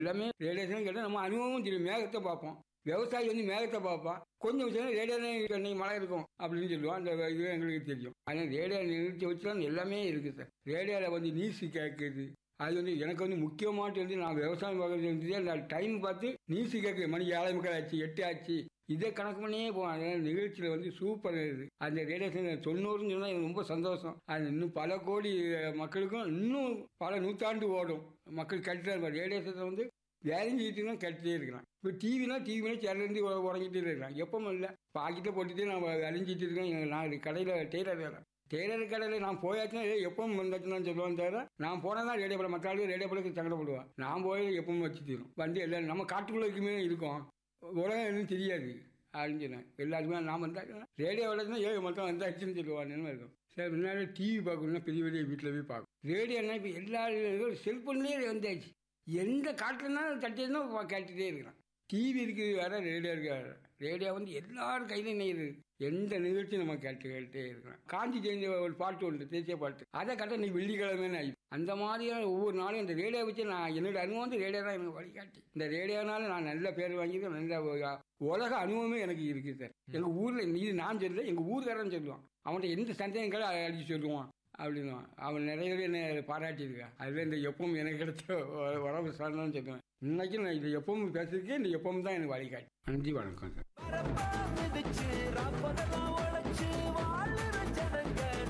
எல்லாமே ரேடியேஷன் கேட்டால் நம்ம அனுபவமும் தெரியும் மேகத்தை பார்ப்போம் விவசாயி வந்து மேகத்தை பார்ப்பான் கொஞ்சம் விஷயம் ரேடியேஷன் இன்னைக்கு மழை இருக்கும் அப்படின்னு சொல்லுவான் அந்த இது எங்களுக்கு தெரியும் ஆனால் ரேடியோ நிறுத்தி வச்சு தான் எல்லாமே இருக்குது சார் ரேடியோவில் வந்து நியூஸ் கேட்குது அது வந்து எனக்கு வந்து முக்கியமாட்டு வந்து நான் விவசாயம் பார்க்கறது வந்து அந்த டைம் பார்த்து நியூஸ் கேட்குது மணி ஏழை முக்கால் ஆச்சு எட்டு ஆச்சு இதை கணக்கு பண்ணியே போவேன் அதனால நிகழ்ச்சியில் வந்து சூப்பர் இது அந்த ரேடியேஷன் தொண்ணூறுன்னு சொன்னால் எனக்கு ரொம்ப சந்தோஷம் அது இன்னும் பல கோடி அஹ், மக்களுக்கும் இன்னும் பல நூற்றாண்டு ஓடும் மக்கள் கட்டுறாரு இருப்பாங்க ரேடியேஷனை வந்து வேலைஞ்சிட்டு தான் கட்டிட்டே இருக்கிறான் இப்போ டிவினா டிவினா சேர்லேருந்து உறங்கிட்டே இருக்கிறான் எப்பவும் இல்லை பாக்கிட்ட போட்டுட்டு நான் அழிஞ்சிட்டு இருக்கேன் எங்க- நான் கடையில் டெய்லர் வேலை டெய்லர் கடையில் நான் போயாச்சுன்னா ஏய், எப்பவும் வந்தாச்சுன்னு சொல்லுவான் தவிர நான் போனால் தான் ரேடியோ படம் மற்ற ஆளுக்கு ரேடியோ படத்துக்கு சங்கடப்படுவான் நான் போய் எப்பவும் வச்சு தீரும் வந்து எல்லாம் நம்ம காட்டுக்குள்ள இருக்குமே இருக்கோம் உலகம் எதுவும் தெரியாது அப்படின்னு சொன்னேன் எல்லாருக்குமே நான் வந்தாச்சுன்னா ரேடியோ வளர்த்துனா ஏழு மட்டும் வந்தாச்சுன்னு சொல்லுவான்னு இருக்கும் சார் முன்னாடி டிவி பார்க்கணும்னா பெரிய பெரிய வீட்டில் போய் பார்க்கணும் ரேடியோனா இப்போ எல்லா செல்ஃபோன்லேயே வந்தாச்சு எந்த காட்டுலனாலும் தட்டினா கேட்டுகிட்டே இருக்கிறான் டிவி இருக்குது வேற ரேடியோ இருக்கு வேற ரேடியோ வந்து எல்லாரும் கையில நெய்யுது எந்த நிகழ்ச்சியும் நம்ம கேட்டு கேட்டுட்டே இருக்கிறோம் காஞ்சி ஜெயந்தி ஒரு பாட்டு உண்டு தேசிய பாட்டு அதை கட்ட நீ வெள்ளிக்கிழமைன்னு ஆகி அந்த மாதிரியான ஒவ்வொரு நாளும் இந்த ரேடியோ வச்சு நான் என்னோட அனுபவம் வந்து ரேடியோ தான் எனக்கு வழிகாட்டி இந்த ரேடியோனால நான் நல்ல பேர் வாங்கியிருக்கேன் நல்ல ஒரு உலக அனுபவமே எனக்கு இருக்குது சார் எங்க ஊர்ல இது நான் சொல்லல எங்க ஊர்காரன் சொல்லுவான் அவன்கிட்ட எந்த சந்தேகங்களும் அடிச்சு சொல்லுவான் அப்படின்னு அவன் நிறைய பேர் என்ன பாராட்டியிருக்கான் அதுல இந்த எப்பவும் எனக்கு கிடைச்ச உ- உறவு சார்ந்தான்னு சொல்லுவேன் இன்னைக்கு நான் இது எப்பவும் பேசியிருக்கேன் இந்த எப்பவும் தான் எனக்கு வழிகாட்டி நன்றி வணக்கம் சார் வரப்பா மிதிச்சு ராப்பதெல்லாம் உழைச்சு வாழுற ஜனங்க